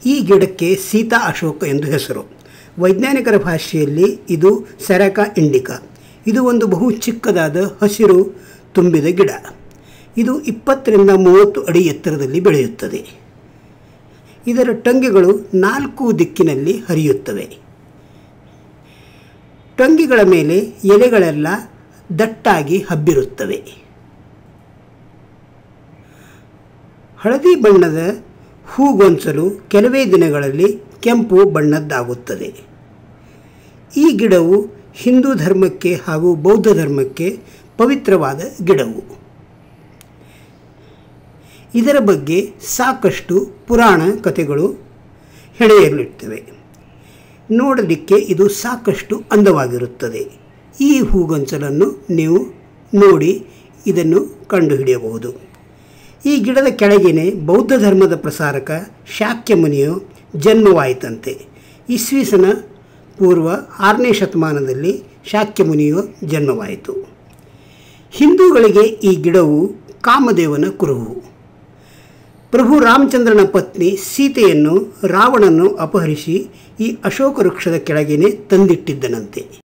ಈ ಗಿಡಕ್ಕೆ ಸೀತಾ ಅಶೋಕ ಎಂದು ಹೆಸರು ವೈಜ್ಞಾನಿಕರ ಭಾಷೆಯಲ್ಲಿ ಇದು ಸೆರಕ ಇಂಡಿಕಾ ಇದು ಒಂದು ಬಹು ಚಿಕ್ಕದಾದ ಹಸಿರು ತುಂಬಿದ ಗಿಡ ಇದು ಇಪ್ಪತ್ತರಿಂದ ಮೂವತ್ತು ಅಡಿ ಎತ್ತರದಲ್ಲಿ ಬೆಳೆಯುತ್ತದೆ ಇದರ ಟೊಂಗೆಗಳು ನಾಲ್ಕು ದಿಕ್ಕಿನಲ್ಲಿ ಹರಿಯುತ್ತವೆ ಟೊಂಗಿಗಳ ಮೇಲೆ ಎಲೆಗಳೆಲ್ಲ ದಟ್ಟಾಗಿ ಹಬ್ಬಿರುತ್ತವೆ ಹಳದಿ ಬಣ್ಣದ ಹೂಗೊಂಚಲು ಕೆಲವೇ ದಿನಗಳಲ್ಲಿ ಕೆಂಪು ಬಣ್ಣದ್ದಾಗುತ್ತದೆ ಈ ಗಿಡವು ಹಿಂದೂ ಧರ್ಮಕ್ಕೆ ಹಾಗೂ ಬೌದ್ಧ ಧರ್ಮಕ್ಕೆ ಪವಿತ್ರವಾದ ಗಿಡವು ಇದರ ಬಗ್ಗೆ ಸಾಕಷ್ಟು ಪುರಾಣ ಕಥೆಗಳು ಹೆಣೆಯಲಿರ್ತವೆ ನೋಡಲಿಕ್ಕೆ ಇದು ಸಾಕಷ್ಟು ಅಂದವಾಗಿರುತ್ತದೆ ಈ ಹೂಗೊಂಚಲನ್ನು ನೀವು ನೋಡಿ ಇದನ್ನು ಕಂಡುಹಿಡಿಯಬಹುದು ಈ ಗಿಡದ ಕೆಳಗೇನೆ ಬೌದ್ಧ ಧರ್ಮದ ಪ್ರಸಾರಕ ಶಾಕ್ಯ ಮುನಿಯು ಜನ್ಮವಾಯಿತಂತೆ ಇಸ್ವಿಸನ ಪೂರ್ವ ಆರನೇ ಶತಮಾನದಲ್ಲಿ ಶಾಕ್ಯ ಮುನಿಯು ಜನ್ಮವಾಯಿತು ಹಿಂದೂಗಳಿಗೆ ಈ ಗಿಡವು ಕಾಮದೇವನ ಕುರುಹು ಪ್ರಭು ರಾಮಚಂದ್ರನ ಪತ್ನಿ ಸೀತೆಯನ್ನು ರಾವಣನು ಅಪಹರಿಸಿ ಈ ಅಶೋಕ ವೃಕ್ಷದ ಕೆಳಗೇನೆ ತಂದಿಟ್ಟಿದ್ದನಂತೆ